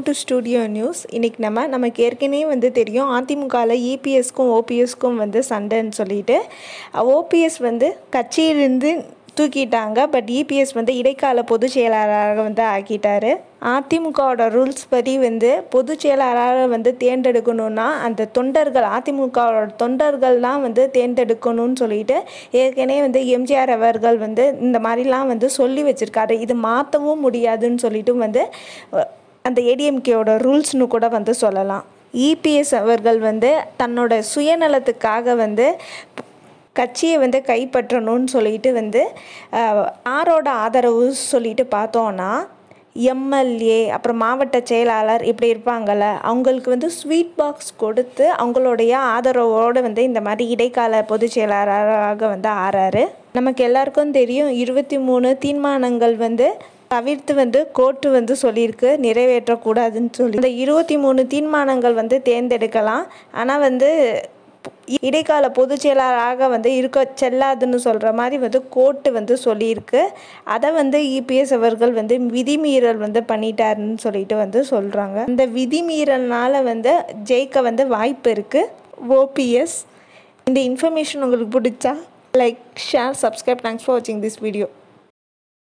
to studio news இன்றைக்கி நம்ம நமக்கு ஏற்கனவே வந்து தெரியும் அதிமுகவில் இபிஎஸ்க்கும் ஓபிஎஸ்க்கும் வந்து சண்டைன்னு சொல்லிட்டு ஓபிஎஸ் வந்து கட்சியிலிருந்து தூக்கிட்டாங்க பட் இபிஎஸ் வந்து இடைக்கால பொதுச் செயலாளராக வந்து ஆக்கிட்டாரு அதிமுகவோட ரூல்ஸ் படி வந்து பொதுச் செயலாளராக வந்து தேர்ந்தெடுக்கணும்னா அந்த தொண்டர்கள் அதிமுகவோட தொண்டர்கள் தான் வந்து தேர்ந்தெடுக்கணும்னு சொல்லிட்டு ஏற்கனவே வந்து எம்ஜிஆர் அவர்கள் வந்து இந்த மாதிரிலாம் வந்து சொல்லி வச்சுருக்காரு இது மாற்றவும் முடியாதுன்னு சொல்லிட்டு வந்து அஹ், அந்த ஏடிஎம்கேவோட ரூல்ஸ்னு கூட வந்து சொல்லலாம் இபிஎஸ் அவர்கள் வந்து தன்னோட சுயநலத்துக்காக வந்து கட்சியை வந்து கைப்பற்றணும்னு சொல்லிட்டு வந்து அஹ், யாரோட ஆதரவு சொல்லிட்டு பார்த்தோன்னா எம்எல்ஏ அப்புறம் மாவட்ட செயலாளர் இப்படி இருப்பாங்கள்ல அவங்களுக்கு வந்து ஸ்வீட் பாக்ஸ் கொடுத்து அவங்களுடைய ஆதரவோடு வந்து இந்த மாதிரி இடைக்கால பொதுச் செயலாளராக வந்து ஆறாரு நமக்கு எல்லாருக்கும் தெரியும் இருபத்தி மூணு தீர்மானங்கள் வந்து தவிர்த்து வந்து கோர்ட்டு வந்து சொல்லியிருக்கு நிறைவேற்றக்கூடாதுன்னு சொல்லி இந்த இருபத்தி மூணு தீர்மானங்கள் வந்து தேர்ந்தெடுக்கலாம் ஆனால் வந்து இடைக்கால பொதுச் செயலாளராக வந்து இருக்க செல்லாதுன்னு சொல்கிற மாதிரி வந்து கோர்ட்டு வந்து சொல்லியிருக்கு அதை வந்து இபிஎஸ் அவர்கள் வந்து விதிமீறல் வந்து பண்ணிட்டாருன்னு சொல்லிட்டு வந்து சொல்கிறாங்க இந்த விதிமீறல்னால வந்து ஜெயிக்க வந்து வாய்ப்பு இருக்குது ஓபிஎஸ் இந்த இன்ஃபர்மேஷன் உங்களுக்கு பிடிச்சா like share subscribe thanks for வாட்சிங் திஸ் வீடியோ